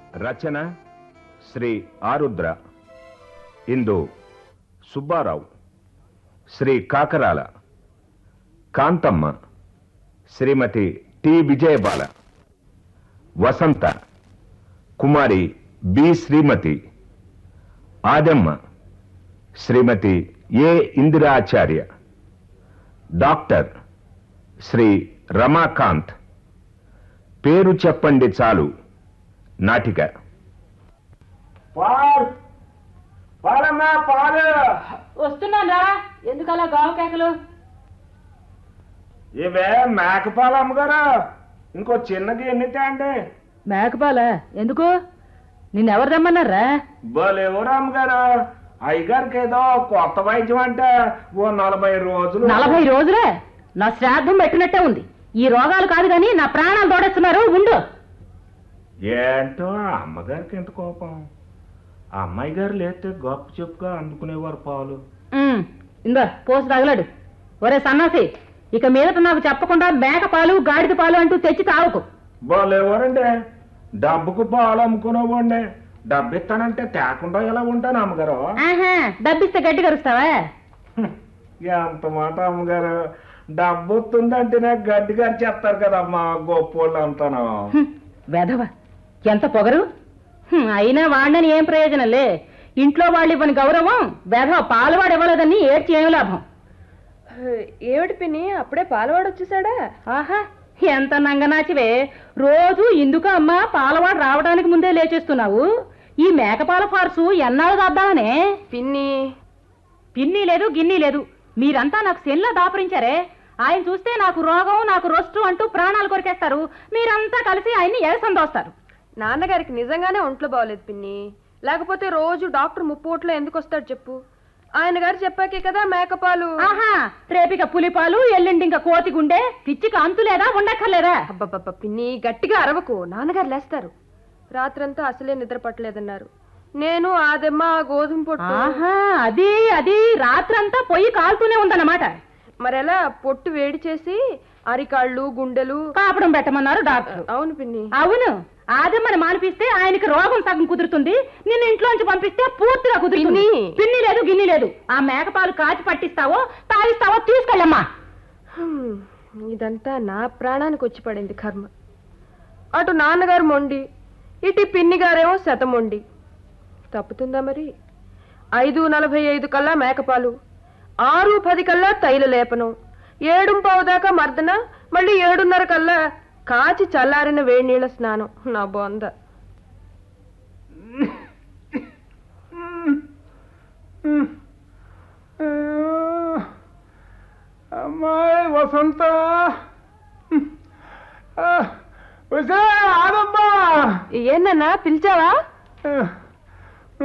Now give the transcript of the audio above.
Rachana Sri Arudra Indu Subbarao Sri Kakarala Kanthamma Srimati T Vijayabala Vasantha Kumari B Srimati Adamma Srimati A Indiracharya doctor Sri Ramakanth పేరు చెప్పండి చాలు నాటిక పాల్ పాలమ్మా పాలు వస్తున్నారా ఎందుకలా గావు కేకలు ఇవే మేకపాలు అమ్మగారు ఇంకో చిన్నది ఎన్ని తేండి మేకపాల ఎందుకు నిన్నెవరు రమ్మన్నారా బలేవరు అమ్మగారు అయ్యగారికి ఏదో కొత్త వైద్యం అంటే ఓ నలభై రోజులు నలభై రోజులే నా శ్రాద్ధం పెట్టినట్టే ఉంది ఈ రోగాలు కాదు కానీ నా ప్రాణాలు తోడేస్తున్నారు ఉండు ఏంటో ఆ అమ్మగారికి ఎంత కోపం ఆ అమ్మాయి గారు లేస్తే గొప్ప చెప్పుగా అందుకునేవారు పాలు ఉమ్, ఇందో పోసి తగలడు ఒరే సన్నాసి ఇక మీదట నాకు చెప్పకుండా మేక పాలు గాడిద పాలు అంటూ తెచ్చి తావుకు బలేవరండి డబ్బుకు పాలు అమ్ముకునేవ్వండి డబ్బు ఇస్తానంటే తేకుండా ఎలా ఉంటాను అమ్మగారు ఆహా డబ్బిస్తే గడ్డి కరుస్తావా ఎంత మాట అమ్మగారు డబ్బు వస్తుందంటేనే గడ్డి గారు చెప్తారు కదమ్మా గొప్పోళ్ళు అంతాను హ్మ్, వెధవ ఎంత పొగరు హ్మ్, అయినా వాడిని ఏం ప్రయోజనంలే ఇంట్లో వాళ్ళు ఇవ్వని గౌరవం వెధవ పాలువాడు ఇవ్వలేదని ఏడ్చి ఏం లాభం ఏమిటి పిన్ని అప్పుడే పాలవాడు వచ్చేసాడా ఆహా ఎంత నంగనాచివే రోజు ఇందుకు అమ్మా పాలవాడు రావడానికి ముందే లేచేస్తున్నావు ఈ మేకపాల ఫార్సు ఎన్నాళ్ళు దాద్దామనే పిన్ని పిన్ని లేదు గిన్ని లేదు మీరంతా నాకు సెల్లా దాపరించారే ఆయన చూస్తే నాకు రోగం నాకు రొస్టు అంటూ ప్రాణాలు కొరికేస్తారు మీరంతా కలిసి ఆయన్ని ఎరసందోస్తారు నాన్నగారికి నిజంగానే ఒంట్లో బాగోలేదు పిన్ని లేకపోతే రోజు డాక్టర్ ముప్పోట్లో ఎందుకు వస్తాడు చెప్పు ఆయన గారు చెప్పాకే కదా మేకపాలు ఆహా రేపిక పులిపాలు ఎల్లుండి ఇంకా కోతి గుండె పిచ్చికి అంతు లేదా ఉండక్కర్లేదా అబ్బబ్బబ్బ పిన్ని గట్టిగా అరవకు నాన్నగారు లేస్తారు రాత్రంతా అసలే నిద్ర పట్టలేదన్నారు నేను ఆదెమ్మ ఆ గోధుమ పొట్టు ఆహా అది అది రాత్రంతా పొయ్యి కాలుతూనే ఉందన్నమాట మరెలా పొట్టు వేడి చేసి అరికాళ్ళు గుండెలు కాపడం పెట్టమన్నారు డాక్టర్ అవును పిన్ని అవును ఆదమ్మని మానిపిస్తే ఆయనకి రోగం సగం కుదురుతుంది నిన్ను ఇంట్లోంచి పంపిస్తే పూర్తిగా కుదురుతుంది పిన్ని. పిన్ని లేదు గిన్ని లేదు ఆ మేకపాలు కాచి పట్టిస్తావో తాగిస్తావో తీసుకెళ్ళమ్మా హ్మ్, ఇదంతా నా ప్రాణానికి వచ్చి పడింది కర్మ అటు నాన్నగారు మొండి ఇటు ఈ పిన్ని గారేమో శతమొండి తప్పుతుందా మరి ఐదు నలభై ఐదు కల్లా మేకపాలు ఆరు పది కల్లా తైల లేపనం ఏడు దాకా మర్దన మళ్ళీ ఏడున్నర కల్లా కాచి చల్లారిన వేడి నీళ్ళ స్నానం నా బొంద అమ్మాయి వసంత ఆ, వచ్చే ఆడమ్మా ఏందన్నా పిలిచావా ఆ,